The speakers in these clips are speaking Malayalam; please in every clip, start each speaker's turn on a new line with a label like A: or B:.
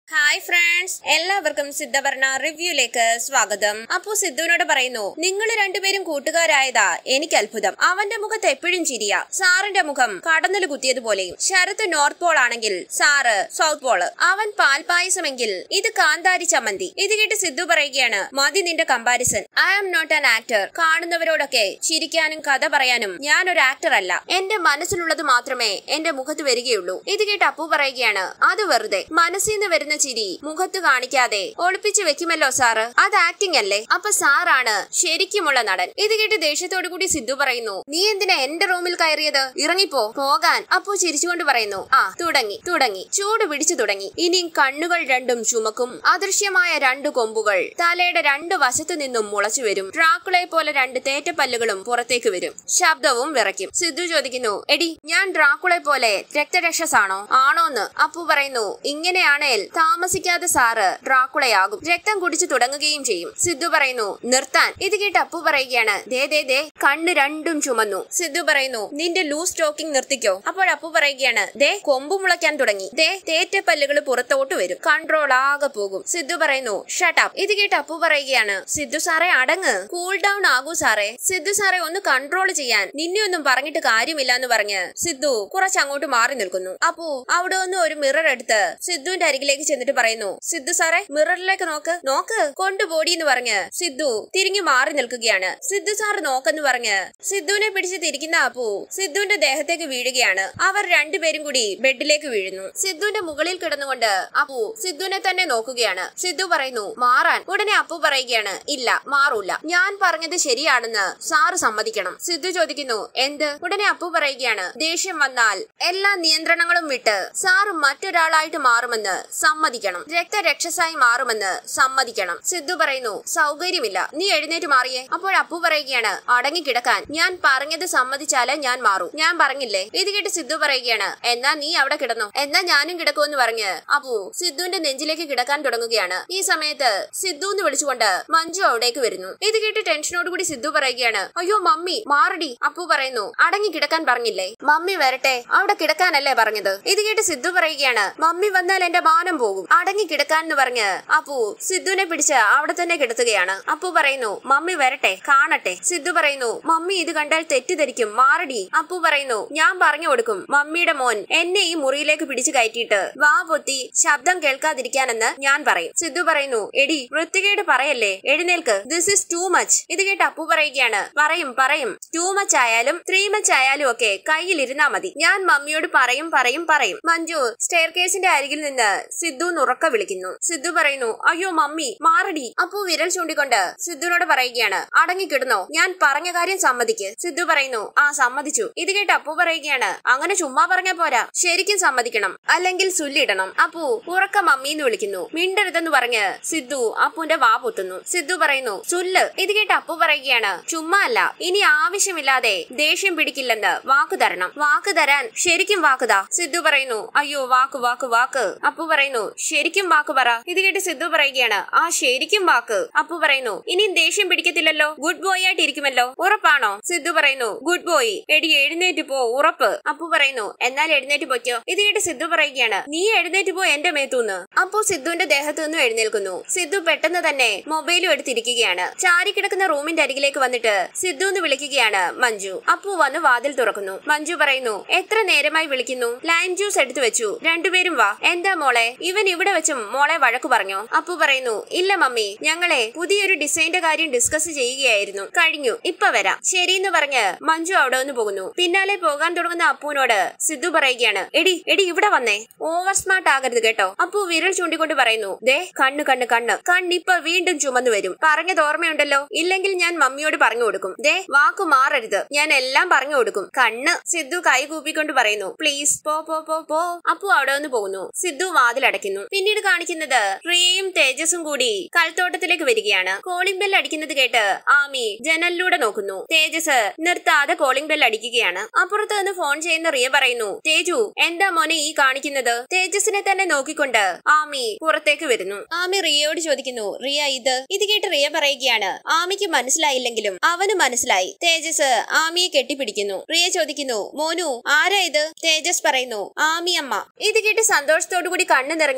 A: ഹായ് ഫ്രണ്ട്സ് എല്ലാവർക്കും സിദ്ധവർണ റിവ്യൂലേക്ക് സ്വാഗതം അപ്പു സിദ്ധുവിനോട് പറയുന്നു നിങ്ങൾ രണ്ടുപേരും കൂട്ടുകാരായതാ എനിക്ക് അത്ഭുതം അവന്റെ മുഖത്ത് എപ്പോഴും ചിരിയ സാറിന്റെ മുഖം കടന്നല് കുത്തിയതുപോലെയും ശരത്ത് നോർത്ത് പോൾ ആണെങ്കിൽ സാറ് സൗത്ത് പോള് അവൻ പാൽപായസമെങ്കിൽ ഇത് കാന്താരി ചമ്മന്തി ഇത് കേട്ട് സിദ്ധു പറയുകയാണ് മതി നിന്റെ comparison I am not an actor കാണുന്നവരോടൊക്കെ ചിരിക്കാനും കഥ പറയാനും ഞാൻ ഒരു ആക്ടർ അല്ല എന്റെ മനസ്സിലുള്ളത് മാത്രമേ എന്റെ മുഖത്ത് വരികയുള്ളൂ ഇത് കേട്ട് അപ്പു പറയുകയാണ് അത് വെറുതെ മനസ്സിൽ നിന്ന് വരുന്ന ചിരി മുഖത്ത് കാണിക്കാതെ ഒളിപ്പിച്ച് വെക്കുമല്ലോ സാറ് അത് ആക്ടിംഗ് അല്ലേ അപ്പൊ സാറാണ് ശരിക്കുമുള്ള നടൻ ഇത് കേട്ട് ദേഷ്യത്തോടു കൂടി സിദ്ധു പറയുന്നു നീ എന്തിനാ എന്റെ റൂമിൽ കയറിയത് ഇറങ്ങിപ്പോ പോകാൻ അപ്പു ചിരിച്ചുകൊണ്ട് പറയുന്നു ആ തുടങ്ങി തുടങ്ങി ചൂട് പിടിച്ചു തുടങ്ങി ഇനി കണ്ണുകൾ രണ്ടും ചുമക്കും അദൃശ്യമായ രണ്ട് കൊമ്പുകൾ തലയുടെ രണ്ട് വശത്തു നിന്നും മുളച്ചു വരും ഡ്രാക്കുളെ പോലെ രണ്ട് തേറ്റപ്പല്ലുകളും പുറത്തേക്ക് വരും ശബ്ദവും വിറയ്ക്കും സിദ്ധു ചോദിക്കുന്നു എടി ഞാൻ ഡ്രാക്കുളെ പോലെ രക്തരക്ഷസാണോ ആണോന്ന് അപ്പു പറയുന്നു ഇങ്ങനെയാണേൽ താമസിക്കാതെ സാറ് ഡ്രാക്കുളയാകും രക്തം കുടിച്ചു തുടങ്ങുകയും ചെയ്യും സിദ്ധു പറയുന്നു നിർത്താൻ ഇത് കേട്ട് അപ്പു പറയുകയാണ് ദേ ദേ ദേ കണ്ണ് രണ്ടും ചുമന്നു സിദ്ധു പറയുന്നു നിന്റെ ലൂസ് ടോക്കിംഗ് നിർത്തിക്കോ അപ്പോൾ അപ്പു പറയുകയാണ് ദേ കൊമ്പു മുളയ്ക്കാൻ തുടങ്ങി ദേ തേറ്റപ്പല്ലുകൾ പുറത്തോട്ട് വരും കൺട്രോൾ ആകെ പോകും സിദ്ധു പറയുന്നു ഷട്ടപ്പ് ഇത് കേട്ട് അപ്പു പറയുകയാണ് സിദ്ധു സാറേ അടങ്ങ് കൂൾ ഡൗൺ ആകൂ സാറേ സിദ്ധു സാറേ ഒന്ന് കൺട്രോൾ ചെയ്യാൻ നിന്നെ ഒന്നും പറഞ്ഞിട്ട് കാര്യമില്ല എന്ന് പറഞ്ഞ് സിദ്ധു കുറച്ച് അങ്ങോട്ട് മാറി നിൽക്കുന്നു അപ്പു അവിടെ ഒന്ന് ഒരു മിറർ എടുത്ത് സിദ്ധുവിന്റെ അരികിലേക്ക് ചെന്നിട്ട് പറയുന്നു സിദ്ധു സാറേ മിററിലേക്ക് നോക്ക് നോക്ക് കൊണ്ടുപോടി എന്ന് പറഞ്ഞ് സിദ്ധു തിരിഞ്ഞു മാറി നിൽക്കുകയാണ് സിദ്ധു സാറ് നോക്കെന്ന് പറഞ്ഞ് സിദ്ധുവിനെ പിടിച്ച് തിരിക്കുന്ന അപ്പു സിദ്ധുവിന്റെ ദേഹത്തേക്ക് വീഴുകയാണ് അവർ രണ്ടുപേരും കൂടി ബെഡിലേക്ക് വീഴുന്നു സിദ്ധുവിന്റെ മുകളിൽ കിടന്നുകൊണ്ട് അപ്പു സിദ്ധുവിനെ തന്നെ നോക്കുകയാണ് സിദ്ധു പറയുന്നു മാറാൻ ഉടനെ അപ്പു പറയുകയാണ് ഇല്ല മാറൂല ഞാൻ പറഞ്ഞത് ശരിയാണെന്ന് സാറ് സമ്മതിക്കണം സിദ്ധു ചോദിക്കുന്നു എന്ത് ഉടനെ അപ്പു പറയുകയാണ് ദേഷ്യം വന്നാൽ എല്ലാ നിയന്ത്രണങ്ങളും വിട്ട് സാറ് മറ്റൊരാളായിട്ട് മാറുമെന്ന് സമ്മതിക്കണം രക്തരക്ഷസായി മാറുമെന്ന് സമ്മതിക്കണം സിദ്ധു പറയുന്നു സൗകര്യമില്ല നീ എഴുന്നേറ്റ് മാറിയേ അപ്പോൾ അപ്പു പറയുകയാണ് അടങ്ങി കിടക്കാൻ ഞാൻ പറഞ്ഞത് സമ്മതിച്ചാലേ ഞാൻ മാറൂ ഞാൻ പറഞ്ഞില്ലേ ഇത് കേട്ട് സിദ്ധു പറയുകയാണ് എന്നാ നീ അവിടെ കിടന്നു എന്നാ ഞാനും കിടക്കുമെന്ന് പറഞ്ഞ് അപ്പു സിദ്ധുവിന്റെ നെഞ്ചിലേക്ക് കിടക്കാൻ തുടങ്ങുകയാണ് ഈ സമയത്ത് സിദ്ധു എന്ന് വിളിച്ചുകൊണ്ട് മഞ്ജു അവിടേക്ക് വരുന്നു ഇത് കേട്ട് ടെൻഷനോടുകൂടി സിദ്ധു പറയുകയാണ് അയ്യോ മമ്മി മാറടി അപ്പു പറയുന്നു അടങ്ങി കിടക്കാൻ പറഞ്ഞില്ലേ മമ്മി വരട്ടെ അവിടെ കിടക്കാനല്ലേ പറഞ്ഞത് ഇത് കേട്ട് സിദ്ധു പറയുകയാണ് മമ്മി വന്നാൽ എന്റെ മാനം പോകും അടങ്ങി കിടക്കാൻ എന്ന് പറഞ്ഞ് അപ്പു സിദ്ധുവിനെ പിടിച്ച് അവിടെ തന്നെ കിടത്തുകയാണ് അപ്പു പറയുന്നു മമ്മി വരട്ടെ കാണട്ടെ സിദ്ധു പറയുന്നു മമ്മി ഇത് കണ്ടാൽ തെറ്റിദ്ധരിക്കും മാറടി അപ്പു പറയുന്നു ഞാൻ പറഞ്ഞു കൊടുക്കും മമ്മിയുടെ മോൻ എന്നെ ഈ മുറിയിലേക്ക് പിടിച്ചു കയറ്റിയിട്ട് വാ പൊത്തി ശബ്ദം കേൾക്കാതിരിക്കാനെന്ന് ഞാൻ പറയും സിദ്ധു പറയുന്നു എടി വൃത്തികേട് പറയല്ലേ എഴുന്നേൽക്ക് ദിസ് ഇസ് ടു മച്ച് ഇത് കേട്ട് അപ്പു പറയുകയാണ് പറയും പറയും ടു മച്ച് ആയാലും ത്രീ മച്ച് ആയാലും ഒക്കെ കയ്യിലിരുന്നാ മതി ഞാൻ മമ്മിയോട് പറയും പറയും പറയും മഞ്ജു സ്റ്റെയർ കേസിന്റെ അരികിൽ നിന്ന് സിദ്ധു ഉറക്ക വിളിക്കുന്നു സിദ്ധു പറയുന്നു അയ്യോ മമ്മി മാറടി അപ്പു വിരൽ ചൂണ്ടിക്കൊണ്ട് സിദ്ധുവിനോട് പറയുകയാണ് അടങ്ങിക്കിടുന്നോ ഞാൻ പറഞ്ഞ കാര്യം സമ്മതിക്ക് സിദ്ധു പറയുന്നു ആ സമ്മതിച്ചു ഇത് കേട്ട് അപ്പു പറയുകയാണ് അങ്ങനെ ചുമ്മാ പറഞ്ഞ പോരാ ശരിക്കും സമ്മതിക്കണം അല്ലെങ്കിൽ സുല്ലിടണം അപ്പു ഉറക്ക മമ്മി എന്ന് വിളിക്കുന്നു മിണ്ടരുതെന്ന് പറഞ്ഞ് സിദ്ധു അപ്പുന്റെ വാ പൊത്തുന്നു സിദ്ധു പറയുന്നു സുല്ല് ഇത് കേട്ട് അപ്പു പറയുകയാണ് ചുമ്മാ അല്ല ഇനി ആവശ്യമില്ലാതെ ദേഷ്യം പിടിക്കില്ലെന്ന് വാക്ക് തരണം വാക്ക് തരാൻ ശരിക്കും വാക്കുതാ സിദ്ധു പറയുന്നു അയ്യോ വാക്ക് വാക്ക് വാക്ക് അപ്പു പറയുന്നു ശരിക്കും വാക്ക് പറ ഇത് കേട്ട് സിദ്ധു പറയുകയാണ് ആ ശരിക്കും വാക്ക് അപ്പു പറയുന്നു ഇനി ദേഷ്യം പിടിക്കത്തില്ലല്ലോ ഗുഡ് ബോയ് ആയിട്ട് ഇരിക്കുമല്ലോ ഉറപ്പാണോ സിദ്ധു പറയുന്നു ഗുഡ് ബോയ് എടി എഴുന്നേറ്റ് പോ ഉറപ്പ് അപ്പു പറയുന്നു എന്നാൽ എഴുന്നേറ്റ് പോയ്ക്കോ ഇത് കേട്ട് സിദ്ധു പറയുകയാണ് നീ എഴുന്നേറ്റ് പോ എന്റെ മേത്തൂന്ന് അപ്പു സിദ്ധുവിന്റെ ദേഹത്തു നിന്നും എഴുന്നേൽക്കുന്നു സിദ്ധു പെട്ടെന്ന് തന്നെ മൊബൈലും എടുത്തിരിക്കുകയാണ് ചാരിക്കിടക്കുന്ന റൂമിന്റെ അരികിലേക്ക് വന്നിട്ട് സിദ്ധു എന്ന് വിളിക്കുകയാണ് മഞ്ജു അപ്പു വന്ന് വാതിൽ തുറക്കുന്നു മഞ്ജു പറയുന്നു എത്ര നേരമായി വിളിക്കുന്നു ലൈം ജ്യൂസ് എടുത്തു വെച്ചു രണ്ടുപേരും വാ എന്താ മോളെ ഇവൻ ഇവിടെ വെച്ചും മോളെ വഴക്കു പറഞ്ഞോ അപ്പു പറയുന്നു ഇല്ല മമ്മി ഞങ്ങളെ പുതിയൊരു ഡിസൈന്റെ കാര്യം ഡിസ്കസ് ചെയ്യുകയായിരുന്നു കഴിഞ്ഞു ഇപ്പൊ വരാം ശരിയെന്ന് പറഞ്ഞ് മഞ്ജു അവിടെ നിന്ന് പോകുന്നു പിന്നാലെ പോകാൻ തുടങ്ങുന്ന അപ്പുവിനോട് സിദ്ധു പറയുകയാണ് എടി എടി ഇവിടെ വന്നേ ഓവർ സ്മാർട്ട് ആകരുത് കേട്ടോ അപ്പു വിരൽ ചൂണ്ടിക്കൊണ്ട് പറയുന്നു ദേ കണ്ണ് കണ്ണ് കണ്ണ് കണ്ണിപ്പൊ വീണ്ടും ചുമന്നു വരും പറഞ്ഞത് ഓർമ്മയുണ്ടല്ലോ ഇല്ലെങ്കിൽ ഞാൻ മമ്മിയോട് പറഞ്ഞു കൊടുക്കും ദേ വാക്കു മാറരുത് ഞാൻ എല്ലാം പറഞ്ഞു കൊടുക്കും കണ്ണ് സിദ്ധു കൈ കൂപ്പിക്കൊണ്ട് പറയുന്നു പ്ലീസ് പോ പോ പോ പോ അപ്പു അവിടെ നിന്ന് പോകുന്നു സിദ്ധു വാതിലടയ്ക്കുന്നു പിന്നീട് കാണിക്കുന്നത് റിയയും തേജസും കൂടി കൽത്തോട്ടത്തിലേക്ക് വരികയാണ് കോളിംഗ് ബെൽ അടിക്കുന്നത് കേട്ട് ആമി ജനലിലൂടെ നോക്കുന്നു തേജസ് നിർത്താതെ കോളിംഗ് ബെൽ അടിക്കുകയാണ് അപ്പുറത്ത് നിന്ന് ഫോൺ ചെയ്യുന്ന റിയ പറയുന്നു തേജു എന്താ മോനെ ഈ കാണിക്കുന്നത് തേജസിനെ തന്നെ നോക്കിക്കൊണ്ട് ആമി പുറത്തേക്ക് വരുന്നു ആമി റിയയോട് ചോദിക്കുന്നു റിയ ഇത് ഇത് കേട്ട് റിയ പറയുകയാണ് ആമിക്ക് മനസ്സിലായില്ലെങ്കിലും അവന് മനസ്സിലായി തേജസ് ആമിയെ കെട്ടിപ്പിടിക്കുന്നു റിയ ചോദിക്കുന്നു മോനു ആരാ ഇത് തേജസ് പറയുന്നു ആമി അമ്മ ഇത് കേട്ട് സന്തോഷത്തോടു കൂടി കണ്ണു നിറഞ്ഞ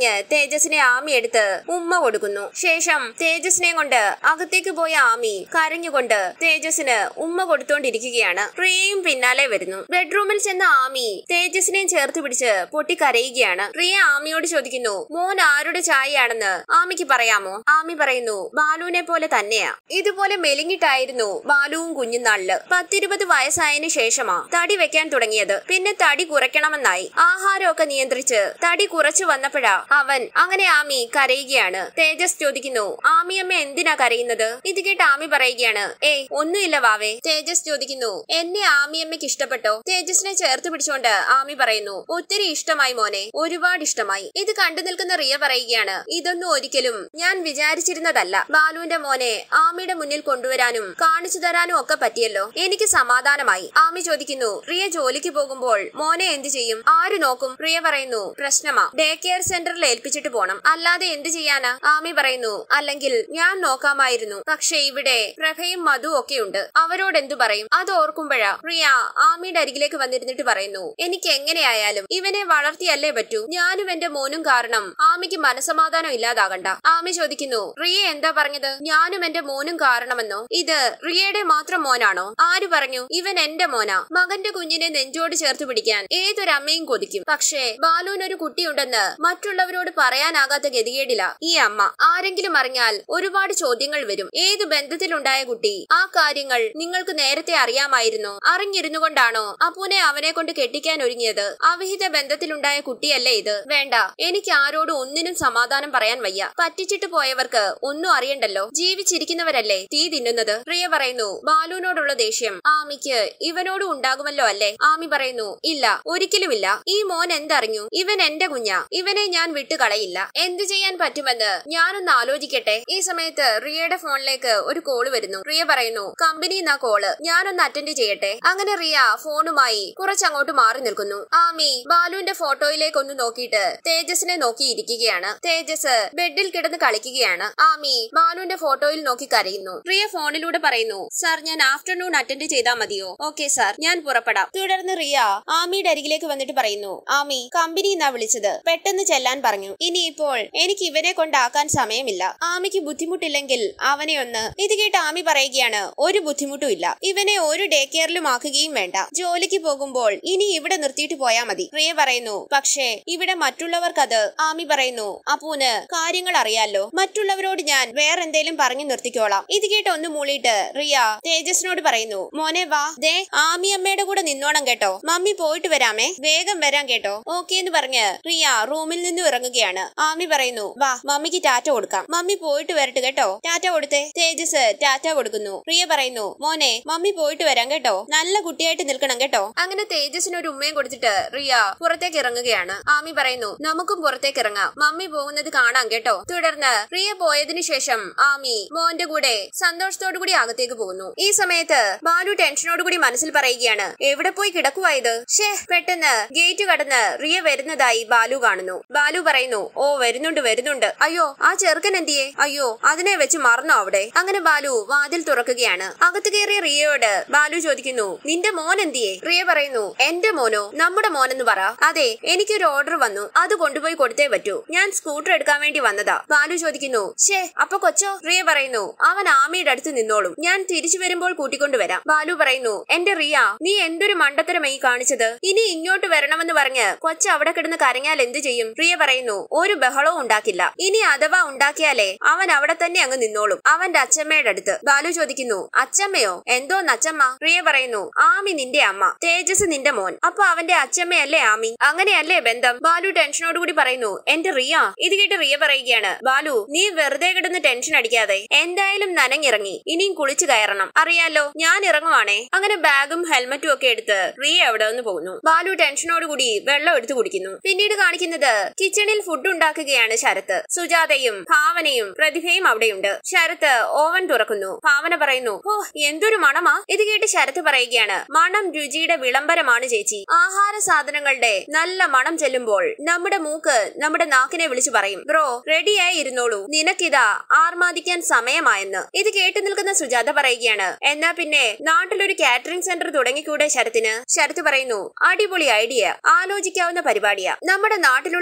A: പറഞ്ഞ് തേജസിനെ ആമി എടുത്ത് ഉമ്മ കൊടുക്കുന്നു ശേഷം തേജസിനെ കൊണ്ട് അകത്തേക്ക് പോയ ആമി കരഞ്ഞുകൊണ്ട് തേജസിന് ഉമ്മ കൊടുത്തോണ്ടിരിക്കുകയാണ് പ്രിയയും പിന്നാലെ വരുന്നു ബെഡ്റൂമിൽ ചെന്ന ആമി തേജസിനെയും ചേർത്ത് പിടിച്ച് പൊട്ടിക്കരയുകയാണ് പ്രിയ ആമിയോട് ചോദിക്കുന്നു മോൻ ആരുടെ ചായയാണെന്ന് ആമിക്ക് പറയാമോ ആമി പറയുന്നു ബാലുവിനെ പോലെ തന്നെയാ ഇതുപോലെ മെലിഞ്ഞിട്ടായിരുന്നു ബാലുവും കുഞ്ഞുനാളില് പത്തിരുപത് വയസ്സായതിനു ശേഷമാ തടി വെക്കാൻ തുടങ്ങിയത് പിന്നെ തടി കുറയ്ക്കണമെന്നായി ആഹാരമൊക്കെ നിയന്ത്രിച്ച് തടി കുറച്ചു വന്നപ്പോഴാ അവൻ അങ്ങനെ ആമി കരയുകയാണ് തേജസ് ചോദിക്കുന്നു ആമിയമ്മ എന്തിനാ കരയുന്നത് ഇത് കേട്ട് ആമി പറയുകയാണ് ഏയ് ഒന്നുമില്ല വാവേ തേജസ് ചോദിക്കുന്നു എന്നെ ആമിയമ്മയ്ക്ക് ഇഷ്ടപ്പെട്ടോ തേജസിനെ ചേർത്ത് പിടിച്ചുകൊണ്ട് ആമി പറയുന്നു ഒത്തിരി ഇഷ്ടമായി മോനെ ഒരുപാട് ഇഷ്ടമായി ഇത് കണ്ടു നിൽക്കുന്ന റിയ പറയുകയാണ് ഇതൊന്നും ഒരിക്കലും ഞാൻ വിചാരിച്ചിരുന്നതല്ല ബാലുവിന്റെ മോനെ ആമിയുടെ മുന്നിൽ കൊണ്ടുവരാനും കാണിച്ചു തരാനും ഒക്കെ പറ്റിയല്ലോ എനിക്ക് സമാധാനമായി ആമി ചോദിക്കുന്നു റിയ ജോലിക്ക് പോകുമ്പോൾ മോനെ എന്തു ചെയ്യും ആര് നോക്കും റിയ പറയുന്നു പ്രശ്നമാ ഡേ കെയർ സെന്ററിൽ ഏൽപ്പിച്ചിട്ട് പോണം അല്ലാതെ എന്ത് ചെയ്യാനാ ആമി പറയുന്നു അല്ലെങ്കിൽ ഞാൻ നോക്കാമായിരുന്നു പക്ഷെ ഇവിടെ പ്രഭയും മധു ഒക്കെ ഉണ്ട് അവരോട് എന്തു പറയും അത് ഓർക്കുമ്പോഴാ റിയ ആമിയുടെ അരികിലേക്ക് വന്നിരുന്നിട്ട് പറയുന്നു എനിക്ക് എങ്ങനെയായാലും ഇവനെ വളർത്തിയല്ലേ പറ്റൂ ഞാനും എന്റെ മോനും കാരണം ആമിക്ക് മനസമാധാനം ഇല്ലാതാകണ്ട ആമി ചോദിക്കുന്നു റിയ എന്താ പറഞ്ഞത് ഞാനും എന്റെ മോനും കാരണമെന്നോ ഇത് റിയയുടെ മാത്രം മോനാണോ ആര് പറഞ്ഞു ഇവൻ എന്റെ മോനാ മകന്റെ കുഞ്ഞിനെ നെഞ്ചോട് ചേർത്ത് പിടിക്കാൻ ഏതൊരമ്മയും കൊതിക്കും പക്ഷേ ബാലുവിനൊരു കുട്ടിയുണ്ടെന്ന് മറ്റുള്ളവരോട് പറയാനാകാത്ത ഗതികേടില്ല ഈ അമ്മ ആരെങ്കിലും അറിഞ്ഞാൽ ഒരുപാട് ചോദ്യങ്ങൾ വരും ഏത് ബന്ധത്തിലുണ്ടായ കുട്ടി ആ കാര്യങ്ങൾ നിങ്ങൾക്ക് നേരത്തെ അറിയാമായിരുന്നോ അറിഞ്ഞിരുന്നു കൊണ്ടാണോ അപ്പൂനെ അവനെ കൊണ്ട് കെട്ടിക്കാൻ ഒരുങ്ങിയത് അവിഹിത ബന്ധത്തിലുണ്ടായ കുട്ടിയല്ലേ ഇത് വേണ്ട എനിക്ക് ആരോടും ഒന്നിനും സമാധാനം പറയാൻ വയ്യ പറ്റിച്ചിട്ട് പോയവർക്ക് ഒന്നും അറിയണ്ടല്ലോ ജീവിച്ചിരിക്കുന്നവരല്ലേ തീ തിന്നുന്നത് പ്രിയ പറയുന്നു ബാലുവിനോടുള്ള ദേഷ്യം ആമിക്ക് ഇവനോടും ഉണ്ടാകുമല്ലോ അല്ലേ ആമി പറയുന്നു ഇല്ല ഒരിക്കലുമില്ല ഈ മോൻ എന്തറിഞ്ഞു ഇവൻ എന്റെ കുഞ്ഞാ ഇവനെ ഞാൻ വിട്ടു കളയില്ല എന്തു ചെയ്യാൻ പറ്റുമെന്ന് ഞാനൊന്ന് ആലോചിക്കട്ടെ ഈ സമയത്ത് റിയയുടെ ഫോണിലേക്ക് ഒരു കോള് വരുന്നു റിയ പറയുന്നു കമ്പനി എന്നാ കോള് ഞാനൊന്ന് അറ്റൻഡ് ചെയ്യട്ടെ അങ്ങനെ റിയ ഫോണുമായി കുറച്ചങ്ങോട്ട് മാറി നിൽക്കുന്നു ആമി ബാലുവിന്റെ ഫോട്ടോയിലേക്ക് ഒന്ന് നോക്കിയിട്ട് തേജസിനെ നോക്കിയിരിക്കുകയാണ് തേജസ് ബെഡിൽ കിടന്ന് കളിക്കുകയാണ് ആമി ബാലുവിന്റെ ഫോട്ടോയിൽ നോക്കി കരയുന്നു റിയ ഫോണിലൂടെ പറയുന്നു സാർ ഞാൻ ആഫ്റ്റർനൂൺ അറ്റൻഡ് ചെയ്താൽ മതിയോ ഓക്കെ സാർ ഞാൻ പുറപ്പെടാം തുടർന്ന് റിയ ആമിയുടെ അരികിലേക്ക് വന്നിട്ട് പറയുന്നു ആമി കമ്പനി എന്നാ വിളിച്ചത് പെട്ടെന്ന് ചെല്ലാൻ പറഞ്ഞു ഇനിയിപ്പോൾ എനിക്ക് ഇവനെ കൊണ്ടാക്കാൻ സമയമില്ല ആമിക്ക് ബുദ്ധിമുട്ടില്ലെങ്കിൽ അവനെ ഒന്ന് ഇത് കേട്ട് ആമി പറയുകയാണ് ഒരു ബുദ്ധിമുട്ടും ഇല്ല ഇവനെ ഒരു ഡേ കെയറിലും ആക്കുകയും വേണ്ട ജോലിക്ക് പോകുമ്പോൾ ഇനി ഇവിടെ നിർത്തിയിട്ട് പോയാ മതി റിയ പറയുന്നു പക്ഷേ ഇവിടെ മറ്റുള്ളവർക്കത് ആമി പറയുന്നു അപ്പൂന് കാര്യങ്ങൾ അറിയാലോ മറ്റുള്ളവരോട് ഞാൻ വേറെന്തേലും പറഞ്ഞു നിർത്തിക്കോളാം ഇത് കേട്ട് ഒന്ന് മൂളിയിട്ട് റിയ തേജസിനോട് പറയുന്നു മോനെ വാ ദേ ആമി അമ്മയുടെ കൂടെ നിന്നോണം കേട്ടോ മമ്മി പോയിട്ട് വരാമേ വേഗം വരാം കേട്ടോ ഓക്കെ എന്ന് പറഞ്ഞ് റിയ റൂമിൽ നിന്നും ഇറങ്ങുകയാണ് ആമി പറയുന്നു വാ മമ്മിക്ക് ടാറ്റ കൊടുക്കാം മമ്മി പോയിട്ട് വരട്ടെ കേട്ടോ ടാറ്റ കൊടുത്തേ തേജസ് ടാറ്റ കൊടുക്കുന്നു റിയ പറയുന്നു മോനെ മമ്മി പോയിട്ട് വരാം കേട്ടോ നല്ല കുട്ടിയായിട്ട് നിൽക്കണം കേട്ടോ അങ്ങനെ തേജസിന് ഒരു ഉമ്മയും കൊടുത്തിട്ട് റിയ പുറത്തേക്ക് ഇറങ്ങുകയാണ് ആമി പറയുന്നു നമുക്കും പുറത്തേക്ക് ഇറങ്ങാം മമ്മി പോകുന്നത് കാണാം കേട്ടോ തുടർന്ന് റിയ പോയതിനു ശേഷം ആമി മോന്റെ കൂടെ സന്തോഷത്തോടു കൂടി അകത്തേക്ക് പോകുന്നു ഈ സമയത്ത് ബാലു ടെൻഷനോട് കൂടി മനസ്സിൽ പറയുകയാണ് എവിടെ പോയി കിടക്കുവായത് ഷേ പെട്ടെന്ന് ഗേറ്റ് കടന്ന് റിയ വരുന്നതായി ബാലു കാണുന്നു ബാലു പറയുന്നു ഓ വരുന്നുണ്ട് വരുന്നുണ്ട് അയ്യോ ആ ചെറുക്കൻ എന്തിയെ അയ്യോ അതിനെ വെച്ച് മറന്നോ അവിടെ അങ്ങനെ ബാലു വാതിൽ തുറക്കുകയാണ് അകത്ത് കയറിയ റിയയോട് ബാലു ചോദിക്കുന്നു നിന്റെ മോൻ എന്തിയെ റിയ പറയുന്നു എന്റെ മോനോ നമ്മുടെ മോനെന്ന് പറ അതെ എനിക്കൊരു ഓർഡർ വന്നു അത് കൊണ്ടുപോയി കൊടുത്തേ പറ്റൂ ഞാൻ സ്കൂട്ടർ എടുക്കാൻ വേണ്ടി വന്നതാ ബാലു ചോദിക്കുന്നു ഷേ അപ്പൊ കൊച്ചോ റിയ പറയുന്നു അവൻ ആമിയുടെ അടുത്ത് നിന്നോളും ഞാൻ തിരിച്ചു വരുമ്പോൾ കൂട്ടിക്കൊണ്ടുവരാം ബാലു പറയുന്നു എന്റെ റിയ നീ എന്തൊരു മണ്ടത്തരമായി കാണിച്ചത് ഇനി ഇങ്ങോട്ട് വരണമെന്ന് പറഞ്ഞ് കൊച്ചു അവിടെ കിടന്ന് കരഞ്ഞാൽ എന്ത് ചെയ്യും റിയ പറയുന്നു ഒരു ബഹളവും ഉണ്ടാക്കില്ല ഇനി അഥവാ ഉണ്ടാക്കിയാലേ അവൻ അവിടെ തന്നെ അങ്ങ് നിന്നോളും അവന്റെ അച്ഛമ്മയുടെ അടുത്ത് ബാലു ചോദിക്കുന്നു അച്ഛമ്മയോ എന്തോന്ന് അച്ഛമ്മ റിയ പറയുന്നു ആമി നിന്റെ അമ്മ തേജസ് നിന്റെ മോൻ അപ്പൊ അവന്റെ അച്ഛമ്മയല്ലേ ആമി അങ്ങനെയല്ലേ ബന്ധം ബാലു ടെൻഷനോട് കൂടി പറയുന്നു എന്റെ റിയ ഇത് കേട്ട് റിയ പറയുകയാണ് ബാലു നീ വെറുതെ കിടന്ന് ടെൻഷൻ അടിക്കാതെ എന്തായാലും നനഞ്ഞിറങ്ങി ഇനിയും കുളിച്ചു കയറണം അറിയാലോ ഞാൻ ഇറങ്ങുവാണേ അങ്ങനെ ബാഗും ഹെൽമറ്റും ഒക്കെ എടുത്ത് റിയ അവിടെ നിന്ന് പോകുന്നു ബാലു ടെൻഷനോട് കൂടി വെള്ളം എടുത്തു കുടിക്കുന്നു പിന്നീട് കാണിക്കുന്നത് കിച്ചണിൽ ഫുഡ് ഉണ്ടാക്കുകയാണ് ശരത്ത് സുജാതയും ഭാവനയും പ്രതിഭയും അവിടെയുണ്ട് ശരത്ത് ഓവൻ തുറക്കുന്നു ഭാവന പറയുന്നു ഓ എന്തൊരു മണമാ ഇത് കേട്ട് ശരത്ത് പറയുകയാണ് മണം രുചിയുടെ വിളംബരമാണ് ചേച്ചി ആഹാര സാധനങ്ങളുടെ നല്ല മണം ചെല്ലുമ്പോൾ നമ്മുടെ മൂക്ക് നമ്മുടെ നാക്കിനെ വിളിച്ചു പറയും ബ്രോ റെഡിയായി ഇരുന്നോളൂ നിനക്കിതാ ആർമാദിക്കാൻ സമയമായെന്ന് ഇത് കേട്ടു നിൽക്കുന്ന സുജാത പറയുകയാണ് എന്നാ പിന്നെ നാട്ടിലൊരു കാറ്ററിംഗ് സെന്റർ തുടങ്ങിക്കൂടെ ശരത്തിന് ശരത്ത് പറയുന്നു അടിപൊളി ഐഡിയ ആലോചിക്കാവുന്ന പരിപാടിയാ നമ്മുടെ നാട്ടിലുള്ള സ്ത്രീകൾ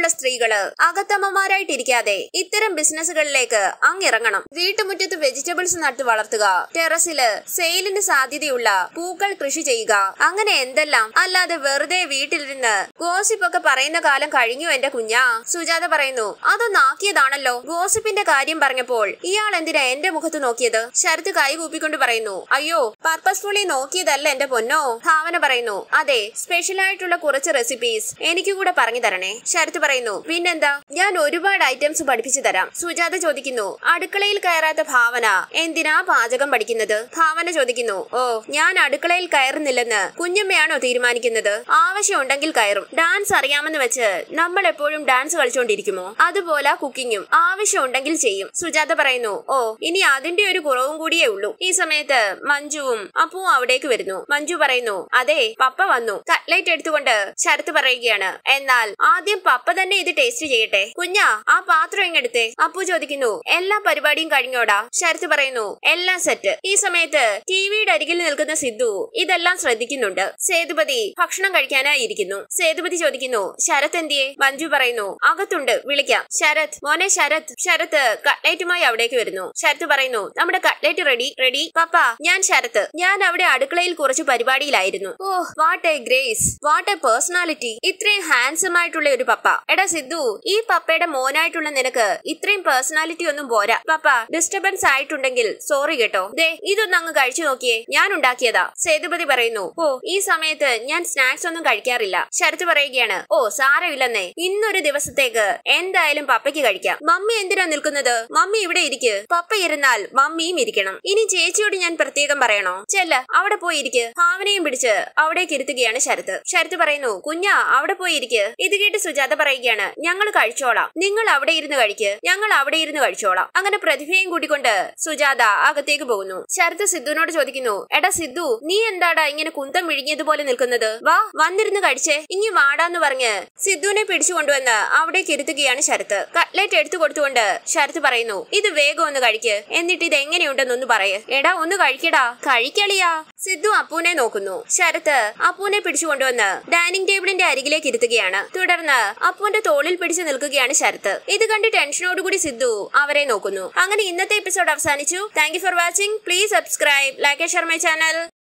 A: കുട്ടികള് അകത്തമ്മമാരായിട്ടിരിക്കാതെ ഇത്തരം ബിസിനസ്സുകളിലേക്ക് അങ്ങിറങ്ങണം വീട്ടുമുറ്റത്ത് വെജിറ്റബിൾസ് നട്ടു വളർത്തുക ടെറസില് സെയിലിന് സാധ്യതയുള്ള പൂക്കൾ കൃഷി ചെയ്യുക അങ്ങനെ എന്തെല്ലാം അല്ലാതെ വെറുതെ വീട്ടിലിരുന്ന് ഗോസിപ്പൊക്കെ പറയുന്ന കാലം കഴിഞ്ഞു എന്റെ കുഞ്ഞാ സുജാത പറയുന്നു അതൊന്നാക്കിയതാണല്ലോ ഗോസിപ്പിന്റെ കാര്യം പറഞ്ഞപ്പോൾ ഇയാൾ എന്തിനാ എന്റെ മുഖത്ത് നോക്കിയത് ശരത്ത് കൈകൂപ്പിക്കൊണ്ട് പറയുന്നു അയ്യോ പർപ്പസ്ഫുള്ളി നോക്കിയതല്ല എന്റെ പൊന്നോ ഭാവന പറയുന്നു അതെ സ്പെഷ്യൽ ആയിട്ടുള്ള കുറച്ച് റെസിപ്പീസ് എനിക്ക് കൂടെ പറഞ്ഞു തരണേ ശരത്ത് പറയുന്നു പിന്നെന്താ ഞാൻ ഒരുപാട് ഐറ്റംസ് പഠിപ്പിച്ചു തരാം സുജാത ചോദിക്കുന്നു അടുക്കളയിൽ കയറാത്ത ഭാവന എന്തിനാ പാചകം പഠിക്കുന്നത് ഭാവന ചോദിക്കുന്നു ഓ ഞാൻ അടുക്കളയിൽ കയറുന്നില്ലെന്ന് കുഞ്ഞമ്മയാണോ തീരുമാനിക്കുന്നത് ആവശ്യമുണ്ടെങ്കിൽ കയറും ഡാൻസ് അറിയാമെന്ന് വെച്ച് നമ്മൾ എപ്പോഴും ഡാൻസ് കളിച്ചുകൊണ്ടിരിക്കുമോ അതുപോലെ കുക്കിങ്ങും ആവശ്യമുണ്ടെങ്കിൽ ചെയ്യും സുജാത പറയുന്നു ഓ ഇനി അതിന്റെ ഒരു കുറവും കൂടിയേ ഉള്ളൂ ഈ സമയത്ത് മഞ്ജുവും അപ്പുവും അവിടേക്ക് വരുന്നു മഞ്ജു പറയുന്നു അതെ പപ്പ വന്നു കട്ട്ലൈറ്റ് എടുത്തുകൊണ്ട് ശരത്ത് പറയുകയാണ് എന്നാൽ ആദ്യം പപ്പ തന്നെ ഇത് ടേസ്റ്റ് ചെയ്യട്ടെ കുഞ്ഞാ ആ പാത്രം ഇങ്ങെടുത്തേ അപ്പു ചോദിക്കുന്നു എല്ലാ പരിപാടിയും കഴിഞ്ഞോടാ ശരത്ത് പറയുന്നു എല്ലാം സെറ്റ് ഈ സമയത്ത് ടിവിയുടെ അരികിൽ നിൽക്കുന്ന സിദ്ധു ഇതെല്ലാം ശ്രദ്ധിക്കുന്നുണ്ട് സേതുപതി ഭക്ഷണം കഴിക്കാനായി ഇരിക്കുന്നു സേതുപതി ചോദിക്കുന്നു ശരത് എന്തിയെ മഞ്ജു പറയുന്നു അകത്തുണ്ട് വിളിക്കാം ശരത് മോനെ ശരത് ശരത്ത് കട്ട്ലേറ്റുമായി അവിടേക്ക് വരുന്നു ശരത്ത് പറയുന്നു നമ്മുടെ കട്ട്ലേറ്റ് റെഡി റെഡി പപ്പ ഞാൻ ശരത്ത് ഞാൻ അവിടെ അടുക്കളയിൽ കുറച്ച് പരിപാടിയിലായിരുന്നു oh what a grace what a personality ഇത്രയും ഹാൻസം ആയിട്ടുള്ള ഒരു പപ്പ എടാ സിദ്ധു ഈ പപ്പയുടെ മോനായിട്ടുള്ള നിനക്ക് ഇത്രയും പേഴ്സണാലിറ്റി ഒന്നും പോരാ പപ്പ ഡിസ്റ്റർബൻസ് ആയിട്ടുണ്ടെങ്കിൽ സോറി കേട്ടോ ദേ ഇതൊന്ന് അങ്ങ് കഴിച്ചു നോക്കിയേ ഞാൻ ഉണ്ടാക്കിയതാ സേതുപതി പറയുന്നു ഓ ഈ സമയത്ത് ഞാൻ സ്നാക്സ് ഒന്നും കഴിക്കാറില്ല ശരത്ത് പറയുകയാണ് ഓ സാരമില്ലെന്നേ ഇന്നൊരു ദിവസത്തേക്ക് എന്തായാലും പപ്പയ്ക്ക് കഴിക്കാം മമ്മി എന്തിനാ നിൽക്കുന്നത് മമ്മി ഇവിടെ ഇരിക്ക് പപ്പ ഇരുന്നാൽ മമ്മിയും ഇരിക്കണം ഇനി ചേച്ചിയോട് ഞാൻ പ്രത്യേകം പറയണോ ചെല്ല അവിടെ പോയി ഇരിക്ക് ഭാവനയും പിടിച്ച് അവിടേക്ക് ഇരുത്തുകയാണ് ശരത്ത് ശരത്ത് പറയുന്നു കുഞ്ഞാ അവിടെ പോയി ഇരിക്ക് ഇത് കേട്ട് സുജാത പറയുകയാണ് ഞങ്ങൾ കഴിച്ചോളാം നിങ്ങൾ അവിടെ ഇരുന്ന് കഴിക്ക് ഞങ്ങൾ അവിടെ ഇരുന്ന് കഴിച്ചോളാം അങ്ങനെ പ്രതിഭയും കൂട്ടിക്കൊണ്ട് സുജാത അകത്തേക്ക് പോകുന്നു ശരത്ത് സിദ്ധുവിനോട് ചോദിക്കുന്നു എടാ സിദ്ധു നീ എന്താടാ ഇങ്ങനെ കുന്തം വിഴുങ്ങിയതുപോലെ നിൽക്കുന്നത് വാ വന്നിരുന്ന് കഴിച്ചേ ഇനി വാടാന്ന് പറഞ്ഞ് സിദ്ധുവിനെ പിടിച്ചു കൊണ്ടുവന്ന് അവിടേക്ക് ഇരുത്തുകയാണ് ശരത്ത് കട്ട്ലേറ്റ് എടുത്തു കൊടുത്തുകൊണ്ട് ശരത്ത് പറയുന്നു ഇത് വേഗം ഒന്ന് കഴിക്ക് എന്നിട്ട് ഇത് എങ്ങനെയുണ്ടെന്നൊന്ന് പറയ് എടാ ഒന്ന് കഴിക്കടാ കഴിക്കളിയാ സിദ്ധു അപ്പൂനെ നോക്കുന്നു ശരത്ത് അപ്പൂനെ പിടിച്ചു കൊണ്ടുവന്ന് ഡൈനിങ് ടേബിളിന്റെ അരികിലേക്ക് ഇരുത്തുകയാണ് തുടർന്ന് അപ്പുവിന്റെ തോളിൽ പിടിച്ചു നിൽക്കുകയാണ് ശരത്ത് ഇത് കണ്ട് ടെൻഷനോടുകൂടി സിദ്ധു അവരെ നോക്കുന്നു അങ്ങനെ ഇന്നത്തെ എപ്പിസോഡ് അവസാനിച്ചു thank you for watching please subscribe like share my channel